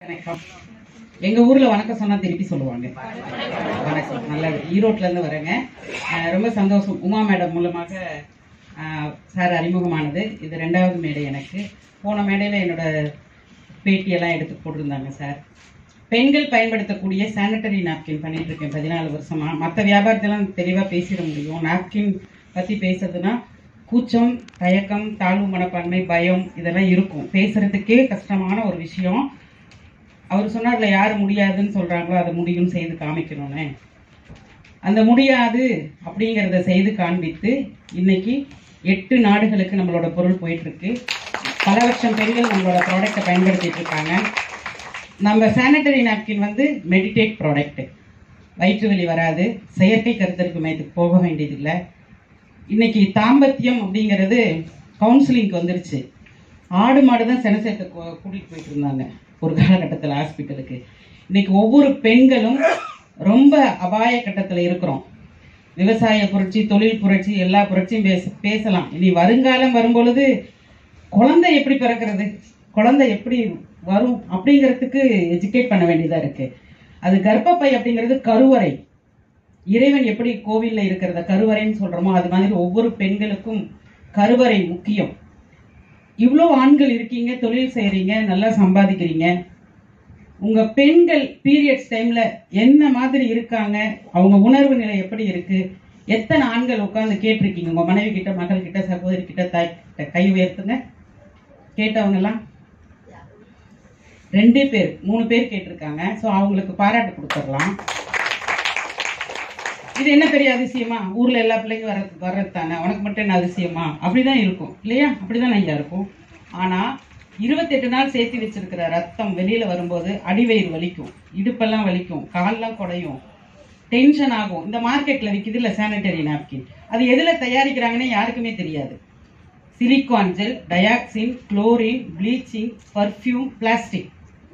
வணக்கம் எங்க ஊர்ல வணக்கம் சொன்னா திருப்பி சொல்லுவாங்க வணக்கம் நல்ல ஈரோட்ல இருந்து வரேங்க அஹ் ரொம்ப சந்தோஷம் உமா மேடம் மூலமாக அஹ், சார் அறிமுகமானது இது ரெண்டாவது மேடை எனக்கு போன மேடையில என்னோட பேட்டியெல்லாம் எடுத்து போட்டிருந்தாங்க சார் பெண்கள் பயன்படுத்தக்கூடிய சானிட்டரி நாப்கின் பண்ணிட்டு இருக்கேன் பதினாலு வருஷமா மற்ற வியாபாரத்தெல்லாம் தெளிவா பேசிட முடியும் நாப்கின் பத்தி பேசுறதுன்னா கூச்சம் தயக்கம் தாழ்வு மனப்பான்மை பயம் இதெல்லாம் இருக்கும் பேசுறதுக்கே கஷ்டமான ஒரு விஷயம் அவர் சொன்னார்ல யார் முடியாதுன்னு சொல்றாங்களோ அதை முடியும் செய்து காமிக்கணும்னு அந்த முடியாது அப்படிங்கிறத செய்து காண்பித்து இன்னைக்கு எட்டு நாடுகளுக்கு நம்மளோட பொருள் போயிட்டு இருக்கு பல லட்சம் பெண்கள் நம்மளோட ப்ராடக்ட்டை பயன்படுத்திட்டு இருக்காங்க நம்ம சானிட்டரி நாப்கின் வந்து மெடிடேட் ப்ராடக்ட் வயிற்று வலி வராது செயற்கை கருத்தரிப்பு மையத்துக்கு போக வேண்டியதில்லை இன்னைக்கு தாம்பத்தியம் அப்படிங்கிறது கவுன்சிலிங்க்கு வந்துருச்சு ஆடு மாடு தான் செனசேர்த்த கூட்டிட்டு போயிட்டு இருந்தாங்க ஒரு காலகட்டத்தில் ஹாஸ்பிட்டலுக்கு இன்னைக்கு ஒவ்வொரு பெண்களும் ரொம்ப அபாய கட்டத்தில் இருக்கிறோம் விவசாய புரட்சி தொழில் புரட்சி எல்லா புரட்சியும் பேச பேசலாம் இனி வருங்காலம் வரும்பொழுது குழந்தை எப்படி பிறக்கிறது குழந்தை எப்படி வரும் அப்படிங்கிறதுக்கு எஜுகேட் பண்ண வேண்டியதா இருக்கு அது கர்ப்பப்பை அப்படிங்கிறது கருவறை இறைவன் எப்படி கோவில்ல இருக்கிறத கருவறைன்னு சொல்றோமோ அது மாதிரி ஒவ்வொரு பெண்களுக்கும் கருவறை முக்கியம் இவ்வளோ ஆண்கள் இருக்கீங்க தொழில் செய்றீங்க நல்லா சம்பாதிக்கிறீங்க உங்க பெண்கள் பீரியட்ஸ் டைம்ல என்ன மாதிரி இருக்காங்க அவங்க உணர்வு நிலை எப்படி இருக்கு எத்தனை ஆண்கள் உட்கார்ந்து கேட்டிருக்கீங்க உங்க மனைவி கிட்ட மகள் கிட்ட சகோதரி கிட்ட தாய் கிட்ட கை உயர்த்துங்க கேட்டவங்க எல்லாம் ரெண்டே பேர் மூணு பேர் கேட்டிருக்காங்க சோ அவங்களுக்கு பாராட்டு கொடுத்துடலாம் இது என்ன பெரிய அதிசயமா ஊர்ல எல்லா பிள்ளைங்க வர வர்றது தானே உனக்கு மட்டும் என்ன அதிசயமா அப்படிதான் இருக்கும் இல்லையா அப்படிதான் ஐயா இருக்கும் ஆனா இருபத்தெட்டு நாள் சேர்த்து வச்சிருக்கிற ரத்தம் வெளியில வரும்போது அடிவயிறு வலிக்கும் இடுப்பெல்லாம் வலிக்கும் கால்லாம் குடையும் டென்ஷன் ஆகும் இந்த மார்க்கெட்ல விக்குது இல்ல சானிட்டரி நாப்கின் அது எதுல தயாரிக்கிறாங்கன்னு யாருக்குமே தெரியாது silicon gel dioxin chlorine bleaching perfume plastic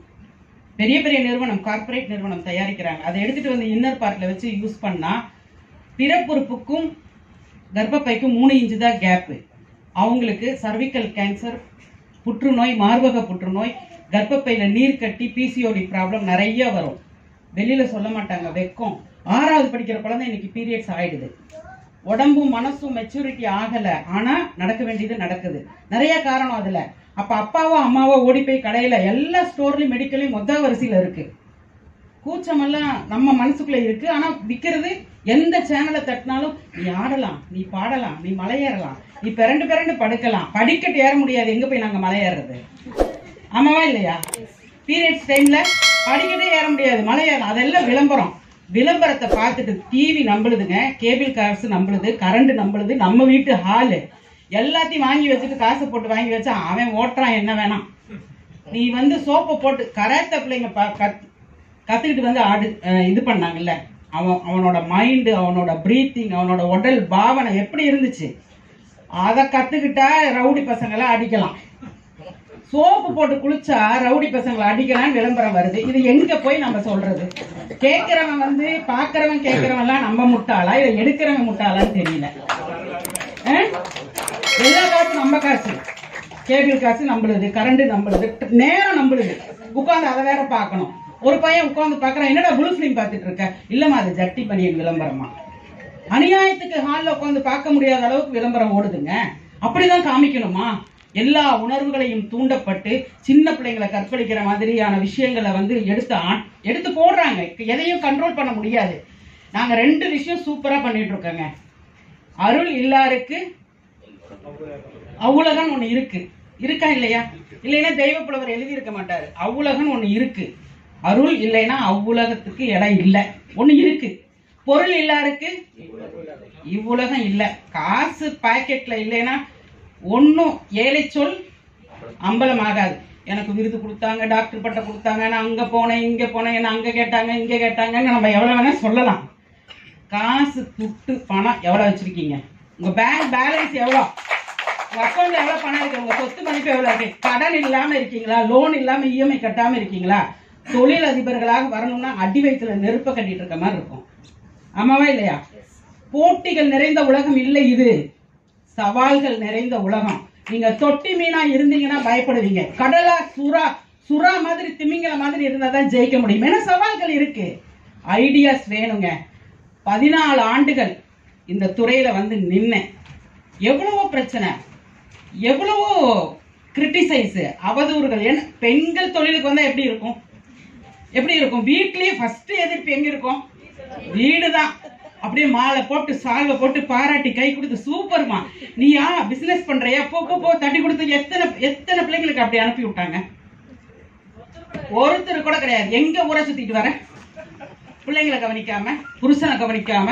பெரிய பெரிய நிறுவனம் கார்ப்பரேட் நிறுவனம் தயாரிக்கிறாங்க அதை எடுத்துட்டு வந்து இன்னர் பார்ட்ல வச்சு யூஸ் பண்ணா பிறப்புறுப்புக்கும் கர்ப்பப்பைக்கும் மூணு இன்ச்சு தான் கேப்பு அவங்களுக்கு சர்விக்கல் கேன்சர் புற்றுநோய் மார்பக புற்றுநோய் கர்ப்பப்பையில நீர் கட்டி பிசிஓடி ப்ராப்ளம் நிறைய வரும் வெளியில சொல்ல மாட்டாங்க வெக்கம் ஆறாவது படிக்கிற குழந்தை இன்னைக்கு பீரியட்ஸ் ஆயிடுது உடம்பும் மனசும் மெச்சூரிட்டி ஆகல ஆனா நடக்க வேண்டியது நடக்குது நிறைய காரணம் அதுல அப்ப அப்பாவோ அம்மாவோ ஓடி போய் கடையில எல்லா ஸ்டோர்லயும் மெடிக்கலையும் மொத்த வரிசையில இருக்கு கூச்சமெல்லாம் நம்ம மனசுக்குள்ள இருக்கு ஆனா விக்கிறது எந்த சேனலை தட்டினாலும் நீ ஆடலாம் நீ பாடலாம் நீ மலையேறலாம் நீ பிறண்டு பிறண்டு படுக்கலாம் படிக்கட்டு ஏற முடியாது எங்க போய் நாங்க மலையேறது ஆமாவா இல்லையா பீரியட்ஸ் டைம்ல படிக்கட்டே ஏற முடியாது மலையேறலாம் அதெல்லாம் விளம்பரம் விளம்பரத்தை பார்த்துட்டு டிவி நம்பளுதுங்க கேபிள் காசு நம்பளுது கரண்ட் நம்பளுது நம்ம வீட்டு ஹாலு எல்லாத்தையும் வாங்கி வச்சுட்டு காசு போட்டு வாங்கி வச்சா அவன் ஓட்டுறான் என்ன வேணாம் நீ வந்து சோப்பை போட்டு கராத்த பிள்ளைங்க பா- கத்- கத்துக்கிட்டு வந்து ஆடு அஹ் இது பண்ணாங்கல்ல அவன் அவனோட மைண்டு அவனோட பிரீத்திங் அவனோட உடல் பாவனை எப்படி இருந்துச்சு அதை கத்துக்கிட்டா ரவுடி பசங்களை அடிக்கலாம் சோப்பு போட்டு குளிச்சா ரவுடி பசங்களை அடிக்கலாம்னு விளம்பரம் வருது இது எங்க போய் நம்ம சொல்றது கேக்குறவன் வந்து பாக்குறவன் கேக்குறவன் எல்லாம் நம்ம முட்டாளா இதை எடுக்கிறவன் முட்டாளான்னு தெரியல அஹ்? எல்லா காசும் நம்ம காசு கேபிள் காசு நம்மளுது கரண்ட் நம்மளுது நேரம் நம்மளுது உட்கார்ந்து அதை வேற பார்க்கணும் ஒரு பையன் உட்கார்ந்து பார்க்கறான் என்னடா புளு ஃபிலிம் பார்த்துட்டு இருக்க இல்லம்மா அது ஜட்டி பனியன் விளம்பரமா அநியாயத்துக்கு ஹால்ல உட்கார்ந்து பார்க்க முடியாத அளவுக்கு விளம்பரம் ஓடுதுங்க அப்படிதான் காமிக்கணுமா எல்லா உணர்வுகளையும் தூண்டப்பட்டு சின்ன பிள்ளைங்களை கற்பழிக்கிற மாதிரியான விஷயங்களை வந்து எடுத்து ஆ- எடுத்து போடுறாங்க எதையும் கண்ட்ரோல் பண்ண முடியாது நாங்க ரெண்டு விஷயம் சூப்பரா பண்ணிட்டு இருக்கோங்க அருள் இல்லாருக்கு அவ்வுலகன் ஒண்ணு இருக்கு இருக்கா இல்லையா இல்லைன்னா தெய்வ புலவர் எழுதி இருக்க மாட்டாரு அவ்வுலகன் ஒண்ணு இருக்கு அருள் இல்லைன்னா அவ்வுலகத்துக்கு இடம் இல்ல ஒண்ணு இருக்கு பொருள் இல்லாருக்கு இவ்வுலகம் இல்ல காசு பாக்கெட்ல இல்லைன்னா ஒன்னும் ஏழை சொல் அம்பலம் ஆகாது எனக்கு விருது கொடுத்தாங்க டாக்டர் பட்டம் கொடுத்தாங்க நான் அங்க போனேன் இங்க போனேன் என்ன அங்க கேட்டாங்க இங்க கேட்டாங்கன்னு நம்ம எவ்வளவு வேணா சொல்லலாம் காசு துட்டு பணம் எவ்வளவு வச்சிருக்கீங்க உங்க பேங்க் பேலன்ஸ் எவ்வளவு உங்க அக்கௌண்ட்ல எவ்வளவு பணம் இருக்கு உங்க சொத்து மதிப்பு எவ்வளவு இருக்கு கடன் இல்லாம இருக்கீங்களா லோன் இல்லாம இஎம்ஐ கட்டாம இருக்கீங்களா தொழில் அதிபர்களாக வரணும்னா அடி வயிற்றுல நெருப்ப கட்டிட்டு இருக்க மாதிரி இருக்கும் ஆமாவா இல்லையா போட்டிகள் நிறைந்த உலகம் இல்லை இது சவால்கள் நிறைந்த உலகம் நீங்க தொட்டி மீனா இருந்தீங்கன்னா பயப்படுவீங்க கடலா சுறா சுறா மாதிரி திமிங்கல மாதிரி இருந்தா தான் ஜெயிக்க முடியும் ஏன்னா சவால்கள் இருக்கு ஐடியாஸ் வேணுங்க பதினாலு ஆண்டுகள் இந்த துறையில வந்து நின்னேன் எவ்வளவோ பிரச்சனை எவ்வளவோ கிரிட்டிசைஸ் அவதூறுகள் என்ன பெண்கள் தொழிலுக்கு வந்தா எப்படி இருக்கும் எப்படி இருக்கும் வீட்லயே ஃபர்ஸ்ட் எதிர்ப்பு எங்க இருக்கும் வீடுதான் அப்படியே மாலை போட்டு சால்வை போட்டு பாராட்டி கை கொடுத்து சூப்பர்மா நீயா பிசினஸ் பண்றியா போ போ போ தட்டி கொடுத்து எத்தனை எத்தனை பிள்ளைங்களுக்கு அப்படி அனுப்பி விட்டாங்க ஒருத்தர் கூட கிடையாது எங்க ஊரை சுத்திட்டு வர பிள்ளைங்களை கவனிக்காம புருஷனை கவனிக்காம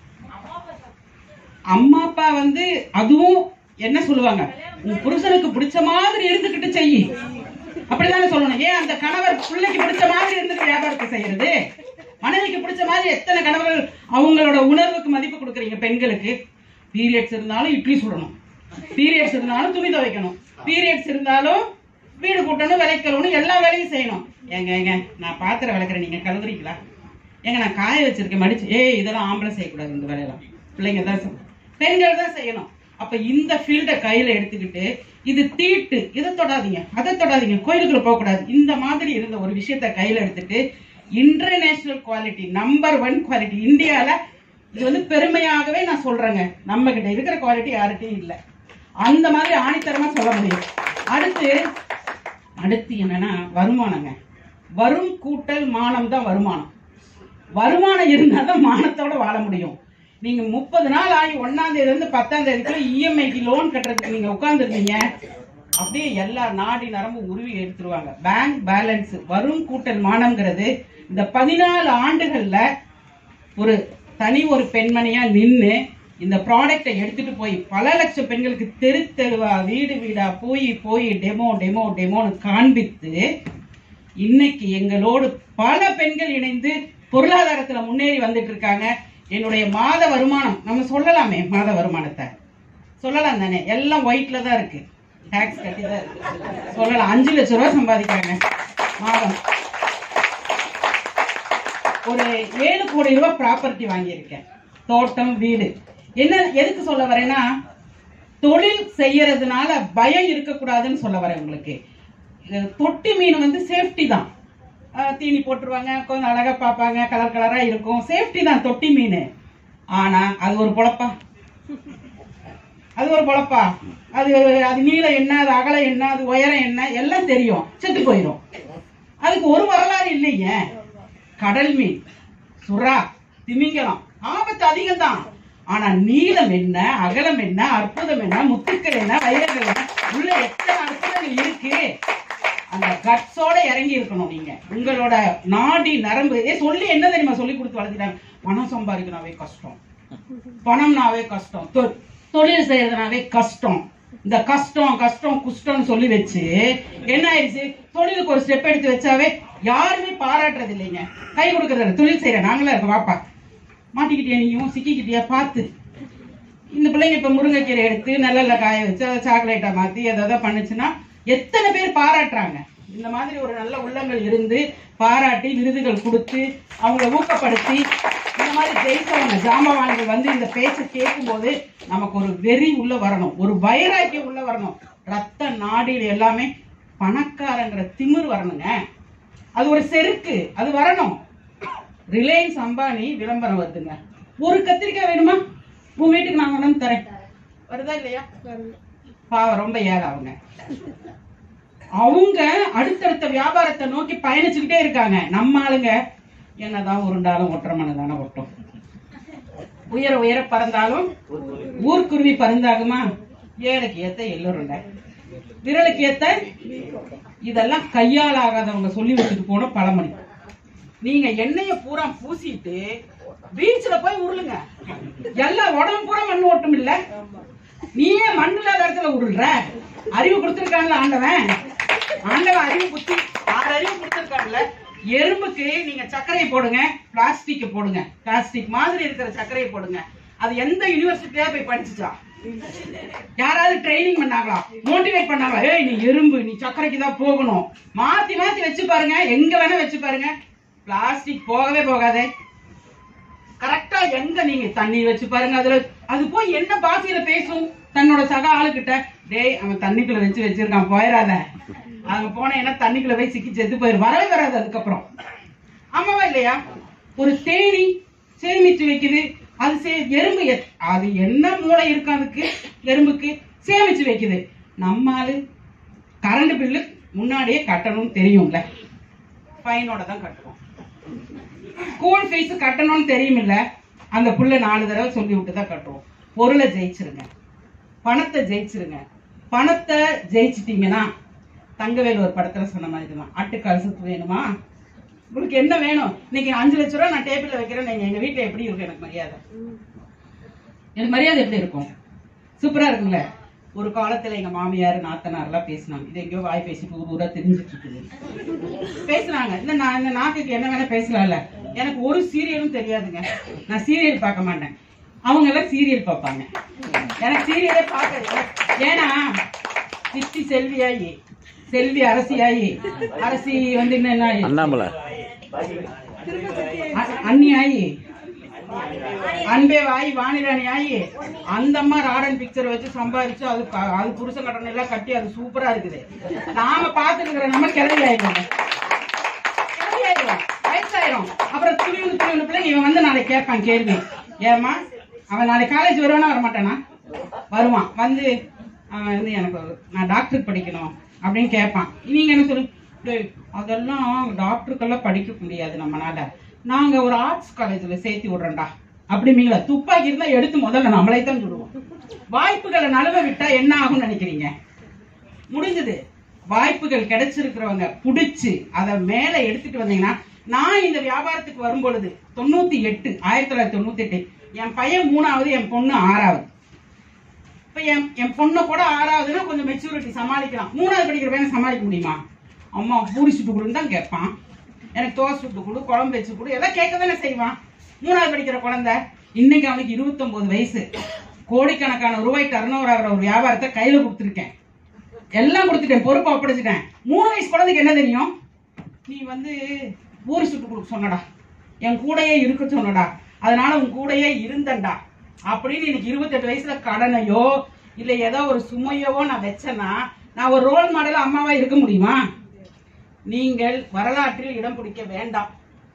அம்மா அப்பா வந்து அதுவும் என்ன சொல்லுவாங்க உன் புருஷனுக்கு பிடிச்ச மாதிரி இருந்துகிட்டு செய் அப்படிதானே சொல்லணும் ஏன் அந்த கணவர் பிள்ளைக்கு பிடிச்ச மாதிரி இருந்துட்டு வியாபாரத்தை செய்யறது மனைவிக்கு பிடிச்ச மாதிரி எத்தனை கணவர்கள் அவங்களோட உணர்வுக்கு மதிப்பு கொடுக்குறீங்க பெண்களுக்கு பீரியட்ஸ் இருந்தாலும் இட்லி சுடணும் பீரியட்ஸ் இருந்தாலும் துணி துவைக்கணும் பீரியட்ஸ் இருந்தாலும் வீடு கூட்டணும் விளைக்கணும் எல்லா வேலையும் செய்யணும் ஏங்க ஏங்க நான் பாத்திரம் விளக்குறேன் நீங்க கழுவுறீங்களா ஏங்க நான் காய வச்சிருக்கேன் மடிச்சு ஏய் இதெல்லாம் ஆம்பளை செய்யக்கூடாது இந்த வேலையெல்லாம் பிள்ளைங்க தான் செய்யணும். பெண்கள் தான் செய்யணும் அப்ப இந்த ஃபீல்டை கையில எடுத்துக்கிட்டு இது தீட்டு இதை தொடாதீங்க அதை தொடாதீங்க கோயிலுக்குள்ள போக கூடாது இந்த மாதிரி இருந்த ஒரு விஷயத்த கையில எடுத்துட்டு international quality number one quality இந்தியால இது வந்து பெருமையாகவே நான் சொல்றேங்க நம்ம கிட்ட இருக்கிற குவாலிட்டி யார்கிட்டயும் இல்ல அந்த மாதிரி ஆணித்தரமா சொல்ல முடியும் அடுத்து அடுத்து என்னன்னா வருமானங்க வரும் கூட்டல் மானம் தான் வருமானம் வருமானம் இருந்தாதான் மானத்தோட வாழ முடியும் நீங்க முப்பது நாள் ஆகி ஒன்னாம் தேதியில இருந்து பத்தாம் தேதிக்குள்ள இஎம்ஐக்கு லோன் கட்டுறதுக்கு நீங்க உட்கார்ந்துருந்தீங்க அப்படியே எல்லா நாடி நரம்பு உருவி எடுத்துருவாங்க பேங்க் பேலன்ஸ் வரும் கூட்டல் மானம்ங்கிறது இந்த பதினாலு ஆண்டுகள்ல ஒரு தனி ஒரு பெண்மணியா நின்னு இந்த ப்ராடக்டை எடுத்துட்டு போய் பல லட்சம் பெண்களுக்கு தெரு தெருவா வீடு வீடா போய் போய் டெமோ டெமோ டெமோன்னு காண்பித்து இன்னைக்கு எங்களோடு பல பெண்கள் இணைந்து பொருளாதாரத்துல முன்னேறி வந்துட்டு இருக்காங்க என்னுடைய மாத வருமானம் நம்ம சொல்லலாமே மாத வருமானத்தை சொல்லலாம் தானே எல்லாம் ஒயிட்ல தான் இருக்கு டாக்ஸ் கட்டி தான் இருக்கு சொல்லலாம் அஞ்சு லட்சம் ரூபாய் சம்பாதிக்கிறாங்க மாதம் ஒரு ஏழு கோடி ரூபாய் ப்ராப்பர்ட்டி வாங்கியிருக்கேன் தோட்டம் வீடு என்ன எதுக்கு சொல்ல வரேன்னா தொழில் செய்யறதுனால பயம் இருக்கக்கூடாதுன்னு சொல்ல வரேன் உங்களுக்கு இது தொட்டி மீன் வந்து சேஃப்டி தான் அஹ் தீனி போட்டுருவாங்க கொஞ்சம் அழகா பார்ப்பாங்க கலர் கலரா இருக்கும் சேஃப்டி தான் தொட்டி மீன் ஆனா அது ஒரு பொழப்பா அது ஒரு பொழப்பா அது அது நீளம் என்ன அது அகலம் என்ன அது உயரம் என்ன எல்லாம் தெரியும் செத்து போயிடும் அதுக்கு ஒரு வரலாறு இல்லைங்க கடல் மீன் சுறா திமிங்கலம் ஆபத்து அதிகம் தான் ஆனா நீளம் என்ன அகலம் என்ன அற்புதம் என்ன முத்துக்கள் என்ன வைரங்கள் என்ன உள்ள எத்தனை அற்புதங்கள் இருக்கு அந்த கட்ஸோட இறங்கி இருக்கணும் நீங்க உங்களோட நாடி நரம்பு ஏ சொல்லி என்ன தெரியுமா சொல்லி கொடுத்து வளர்த்துட்டாங்க பணம் சம்பாதிக்கணும்னாவே கஷ்டம் பணம்னாவே கஷ்டம் தொ- தொழில் செய்யறதுனாவே கஷ்டம் இந்த கஷ்டம் கஷ்டம் குஷ்டம்னு சொல்லி வச்சு என்ன ஆயிடுச்சு தொழிலுக்கு ஒரு ஸ்டெப் எடுத்து வச்சாவே யாருமே பாராட்டுறது இல்லைங்க கை கொடுக்கறது இல்ல. தொழில் செய்யற நாங்களே இருக்க வாப்பா மாட்டிக்கிட்டியா நீயும் சிக்கிக்கிட்டியா பார்த்து இந்த பிள்ளைங்க இப்ப முருங்கைக்கீரை எடுத்து நல்லெண்ணெய் காய வச்சு அதை சாக்லேட்டா மாத்தி எதாவது பண்ணுச்சுன்னா எத்தனை பேர் பாராட்டுறாங்க இந்த மாதிரி ஒரு நல்ல உள்ளங்கள் இருந்து பாராட்டி விருதுகள் கொடுத்து அவங்கள ஊக்கப்படுத்தி இந்த மாதிரி ஜெயிச்சவங்க ஜாமவான்கள் வந்து இந்த பேச்சை கேட்கும்போது நமக்கு ஒரு வெறி உள்ள வரணும் ஒரு வைராக்கியம் உள்ள வரணும் ரத்த நாடியில் எல்லாமே பணக்காரங்கிற திமிர் வரணுங்க அது ஒரு செருக்கு அது வரணும் ரிலையன்ஸ் அம்பானி விளம்பரம் வருதுங்க ஒரு கத்திரிக்காய் வேணுமா உன் வீட்டுக்கு நான் கொண்டு வந்து தரேன் வருதா இல்லையா பாவம் ரொம்ப ஏழை அவங்க அவங்க அடுத்தடுத்த வியாபாரத்தை நோக்கி பயணிச்சுக்கிட்டே இருக்காங்க நம்ம ஆளுங்க என்னதான் உருண்டாலும் ஒற்றை மண்ணு தானே ஒட்டும் உயர உயர பறந்தாலும் ஊர்க்குருவி பறந்தாகுமா ஏழைக்கு ஏத்த எல்லோருண்ட விரலுக்கு ஏத்த இதெல்லாம் கையால் ஆகாதவங்க சொல்லி வச்சுட்டு போன பழமொழி நீங்க எண்ணெய பூரா பூசிட்டு பீச்ல போய் உருளுங்க எல்லா உடம்பு பூரா மண்ணு ஓட்டும் இல்ல நீயே மண் இல்லாத இடத்துல உருள்ற அறிவு கொடுத்திருக்கான்ல ஆண்டவன் ஆண்டவன் அறிவு குத்தி ஆறு அறிவு கொடுத்திருக்கான்ல எறும்புக்கு நீங்க சர்க்கரையை போடுங்க பிளாஸ்டிக் போடுங்க பிளாஸ்டிக் மாதிரி இருக்கிற சர்க்கரையை போடுங்க அது எந்த யூனிவர்சிட்டியா போய் படிச்சுச்சா யாராவது ட்ரைனிங் பண்ணாங்களா மோட்டிவேட் பண்ணாங்களா ஏய் நீ எறும்பு நீ சர்க்கரைக்கு தான் போகணும் மாத்தி மாத்தி வச்சு பாருங்க எங்க வேணா வச்சு பாருங்க பிளாஸ்டிக் போகவே போகாதே கரெக்டா எங்க நீங்க தண்ணி வச்சு பாருங்க அதுல அது போய் என்ன பாஷையில பேசும் தன்னோட சக ஆளுகிட்ட டேய் அவன் தண்ணிக்குள்ள வச்சு வச்சிருக்கான் போயிடாத அங்க போனேன்னா தண்ணிக்குள்ள போய் சிக்கி செத்து போயிடும் வரவே வராது அதுக்கப்புறம் ஆமாவா இல்லையா ஒரு தேனி சேமிச்சு வைக்குது அது சே எறும்பு எத்- அது என்ன மூளை இருக்கு அதுக்கு எறும்புக்கு சேமிச்சு வைக்குது நம்ம ஆளு கரண்ட் பில்லு முன்னாடியே கட்டணும்னு தெரியும்ல ஃபைனோட தான் கட்டுவோம் ஸ்கூல் ஃபீஸ் கட்டணும்னு தெரியுமில்ல அந்த புள்ள நாலு தடவை சொல்லி விட்டு தான் கட்டுவோம் பொருளை ஜெயிச்சிருங்க பணத்தை ஜெயிச்சிருங்க பணத்தை ஜெயிச்சிட்டீங்கன்னா தங்கவேல் ஒரு படத்துல சொன்ன மாதிரி தான் ஆட்டுக்கால் சுத்து வேணுமா உங்களுக்கு என்ன வேணும் இன்னைக்கு அஞ்சு லட்ச ரூபா நான் டேபிள்ல வைக்கிறேன் நீங்க எங்க வீட்டுல எப்படி இருக்கும் எனக்கு மரியாதை எனக்கு மரியாதை எப்படி இருக்கும் சூப்பரா இருக்கும்ல ஒரு காலத்துல எங்க மாமியார் நாத்தனார் எல்லாம் பேசினாங்க இது எங்கேயோ வாய் பேசிட்டு ஊர் ஊரா தெரிஞ்சுட்டு இருக்குது பேசுனாங்க இந்த நான் இந்த நாக்குக்கு என்ன வேணா பேசலாம்ல எனக்கு ஒரு சீரியலும் தெரியாதுங்க நான் சீரியல் பார்க்க மாட்டேன் அவங்க எல்லாம் சீரியல் பார்ப்பாங்க எனக்கு சீரியலே பார்க்க ஏன்னா சித்தி செல்வியாயி செல்வி அரசியாயி அரசி வந்து என்ன ஆயி? அண்ணாமலை அ- அண்ணி ஆயி அன்பே வாயி வாணிராணி ஆயி அந்த அம்மா ராடன் பிக்சர் வச்சு சம்பாதிச்சு அது க- அது புருஷன் கட்டணம் எல்லாம் கட்டி அது சூப்பரா இருக்குது நாம பார்த்துட்டு இருக்கிற நம்ம கிளவி ஆயிடுவோம் கிளவி ஆயிடுவோம் வயசாயிரும் அப்புறம் துணிவு துணிவு பிள்ளைங்க இவன் வந்து நாளைக்கு கேட்பான் கேள்வி ஏமா அவன் நாளைக்கு காலேஜ் வருவானா வரமாட்டானா வருவான் வந்து அவன் வந்து எனக்கு ஒரு- நான் டாக்டருக்கு படிக்கணும் அப்படின்னு கேட்பான் நீங்க என்ன சொல்லு "டேய், அதெல்லாம் டாக்டருக்கெல்லாம் படிக்க முடியாது நம்மனால நாங்க ஒரு ஆர்ட்ஸ் காலேஜ்ல சேர்த்து விடுறோம்டா அப்படிங்களா துப்பாக்கி இருந்தா எடுத்து முதல்ல நம்மளே தான் சொல்லுவோம் வாய்ப்புகளை நழுவ விட்டா என்ன ஆகும்னு நினைக்கிறீங்க முடிஞ்சது வாய்ப்புகள் கிடைச்சிருக்கிறவங்க புடிச்சு அதை மேல எடுத்துட்டு வந்தீங்கன்னா நான் இந்த வியாபாரத்துக்கு வரும் பொழுது தொண்ணூத்தி எட்டு ஆயிரத்தி தொள்ளாயிரத்தி தொண்ணூத்தி எட்டு என் பையன் மூணாவது என் பொண்ணு ஆறாவது இப்ப என் என் பொண்ணை கூட ஆறாவதுன்னா கொஞ்சம் மெச்சூரிட்டி சமாளிக்கலாம் மூணாவது படிக்கிற பையனை சமாளிக்க முடியுமா அம்மா பூரி சுட்டு கொடுன்னு தான் கேட்பான் எனக்கு தோசை சுட்டு கொடு குழம்பு வச்சு கொடு எல்லாம் கேட்க தானே செய்வான் மூணாவது படிக்கிற குழந்தை இன்னைக்கு அவனுக்கு 29 வயசு கோடிக்கணக்கான ரூபாய் டர்ன் ஓவர் ஆகிற ஒரு வியாபாரத்தை கையில கொடுத்துருக்கேன் எல்லாம் கொடுத்துட்டேன் பொறுப்பை ஒப்படைச்சிட்டேன் மூணு வயசு குழந்தைக்கு என்ன தெரியும் நீ வந்து ஊறி சுட்டு கொடுக்க சொன்னடா என் கூடயே இருக்க சொன்னடா அதனால உன் கூடயே இருந்தேன்டா அப்படின்னு எனக்கு இருபத்தெட்டு வயசுல கடனையோ இல்ல ஏதோ ஒரு சுமையவோ நான் வச்சேன்னா நான் ஒரு ரோல் மாடல் அம்மாவா இருக்க முடியுமா நீங்கள் வரலாற்றில் இடம் பிடிக்க வேண்டாம்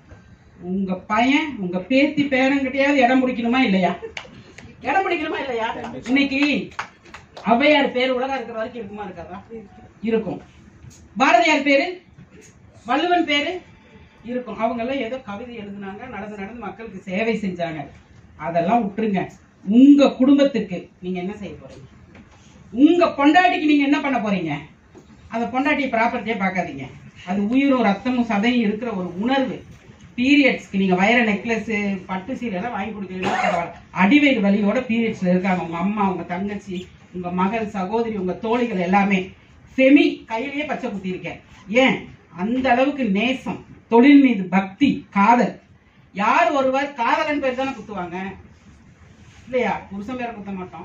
உங்க பையன் உங்க பேத்தி பேரங்கிட்டயாவது இடம் பிடிக்கணுமா இல்லையா இடம் பிடிக்கணுமா இல்லையா இன்னைக்கு ஔவையார் பேர் உலகம் இருக்கிற வரைக்கும் இருக்குமா இருக்காதா இருக்கும் பாரதியார் பேரு வள்ளுவன் பேரு இருக்கும் அவங்க எல்லாம் ஏதோ கவிதை எழுதுனாங்க நடந்து நடந்து மக்களுக்கு சேவை செஞ்சாங்க அதெல்லாம் விட்டுருங்க உங்க குடும்பத்துக்கு நீங்க என்ன செய்ய போறீங்க உங்க பொண்டாட்டிக்கு நீங்க என்ன பண்ண போறீங்க அந்த பொண்டாட்டியை ப்ராப்பர்ட்டியே பார்க்காதீங்க அது உயிரும் ரத்தமும் சதையும் இருக்கிற ஒரு உணர்வு பீரியட்ஸ்க்கு நீங்க வைர நெக்லஸ் பட்டு சீலை எல்லாம் வாங்கி கொடுக்கறீங்களா பரவாயில்ல அடிவயிறு வலியோட பீரியட்ஸ்ல இருக்காங்க உங்க அம்மா உங்க தங்கச்சி உங்க மகள் சகோதரி உங்க தோழிகள் எல்லாமே செமி கையிலேயே பச்சை குத்தி இருக்கேன் ஏன் அந்த அளவுக்கு நேசம் தொழில் மீது பக்தி காதல் யார் ஒருவர் காதலன் பேர் தானே குத்துவாங்க இல்லையா புருஷன் பேரை குத்த மாட்டோம்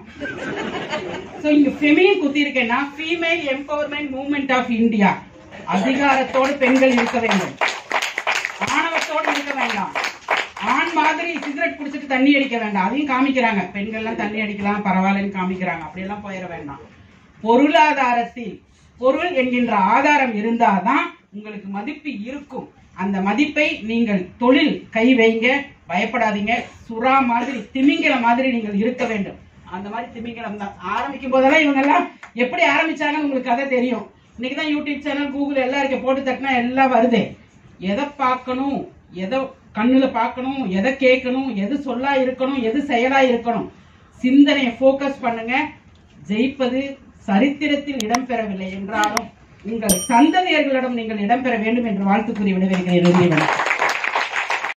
சோ இங்க ஃபெமினின் குத்தி இருக்கேன்னா female empowerment movement of India அதிகாரத்தோடு பெண்கள் இருக்க வேண்டும் ஆணவத்தோடு இருக்க வேண்டாம் ஆண் மாதிரி சிகரெட் குடிச்சிட்டு தண்ணி அடிக்க வேண்டாம் அதையும் காமிக்கிறாங்க பெண்கள்லாம் தண்ணி அடிக்கலாம் பரவாயில்லன்னு காமிக்கிறாங்க அப்படியெல்லாம் போயிட வேண்டாம் பொருளாதாரத்தில் பொருள் என்கின்ற ஆதாரம் இருந்தாதான் உங்களுக்கு மதிப்பு இருக்கும் அந்த மதிப்பை நீங்கள் தொழில் கை வைங்க பயப்படாதீங்க சுறா மாதிரி திமிங்கல மாதிரி நீங்கள் இருக்க வேண்டும் அந்த மாதிரி திமிங்கலம் தான் ஆரம்பிக்கும் போதெல்லாம் இவங்க எல்லாம் எப்படி ஆரம்பிச்சாங்கன்னு உங்களுக்கு கதை தெரியும் இன்னைக்கு தான் யூடியூப் சேனல் கூகுள் எல்லாம் இருக்க போட்டு தட்டினா எல்லாம் வருது எதை பார்க்கணும் எதை கண்ணுல பார்க்கணும் எதை கேட்கணும் எது சொல்லா இருக்கணும் எது செயலா இருக்கணும் சிந்தனையை ஃபோக்கஸ் பண்ணுங்க ஜெயிப்பது சரித்திரத்தில் இடம்பெறவில்லை என்றாலும் உங்கள் சந்ததியர்களிடம் நீங்கள் இடம்பெற வேண்டும் என்று வாழ்த்து கூறி விடைபெறுகிறேன் நன்றி வணக்கம்